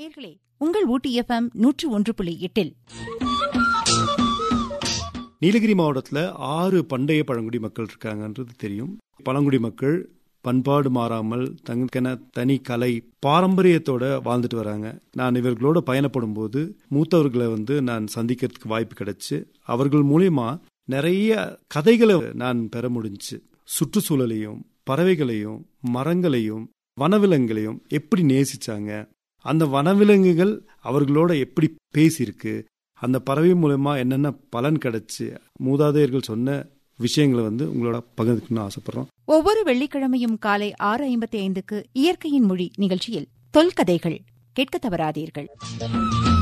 நேர்களே உங்கள் ஊட்டி எஃப்எம் நூற்று ஒன்று புள்ளி எட்டில் நீலகிரி மாவட்டத்தில் ஆறு பண்டைய பழங்குடி மக்கள் இருக்காங்கன்றது தெரியும் பழங்குடி மக்கள் பண்பாடு மாறாமல் தங்களுக்கென தனி கலை பாரம்பரியத்தோட வாழ்ந்துட்டு வராங்க நான் இவர்களோட பயணப்படும் போது மூத்தவர்களை வந்து நான் சந்திக்கிறதுக்கு வாய்ப்பு கிடைச்சு அவர்கள் மூலியமா நிறைய கதைகளை நான் பெற முடிஞ்சுச்சு சுற்றுச்சூழலையும் பறவைகளையும் மரங்களையும் வனவிலங்குகளையும் எப்படி நேசிச்சாங்க அந்த வனவிலங்குகள் அவர்களோட எப்படி பேசியிருக்கு அந்த பறவை மூலயமா என்னென்ன பலன் கிடைச்சு மூதாதையர்கள் சொன்ன விஷயங்களை வந்து உங்களோட பகிர்ந்துக்கணும்னு ஆசைப்படுறோம் ஒவ்வொரு வெள்ளிக்கிழமையும் காலை ஆறு ஐம்பத்தி ஐந்துக்கு இயற்கையின் மொழி நிகழ்ச்சியில் தொல்கதைகள் கேட்க தவறாதீர்கள்